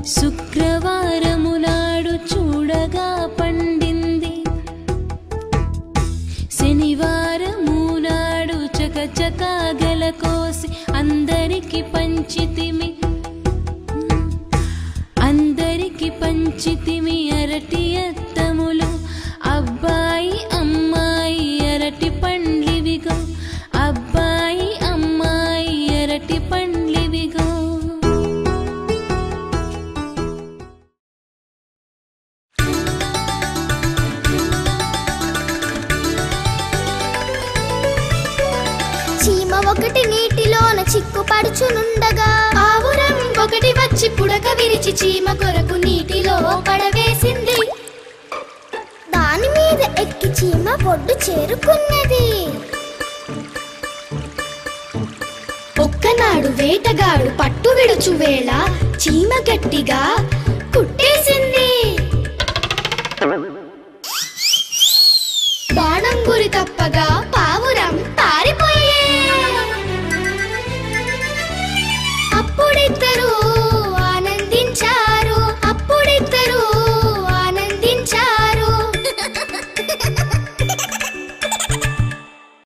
శుక్రవారము నాడు చూడగా పండింది శనివారము నాడు చకచకా గెల కోసి అందరికి పంచితిమి అందరికి పంచితిమి అరటి అత్తములు అబ్బాయి అమ్మాయి అరటి పండ్లివిగో అబ్బాయి అమ్మాయి అరటి పండ్లివిగో చీమ ఒకటి నీటిలోన చిక్కుపడుచునుండగా ఆవురం ఒకటి వచ్చి పుడక విరిచి చీమ కొరకు నీటిలో పడవేసింది దాని మీద ఎక్కి చీమ ఒడ్డు చేరుకున్నది ఒక్కనాడు వేటగాడు పట్టు విడుచు వేళ చీమ గట్టిగా కుట్టేసింది బాణం గురి తప్పగా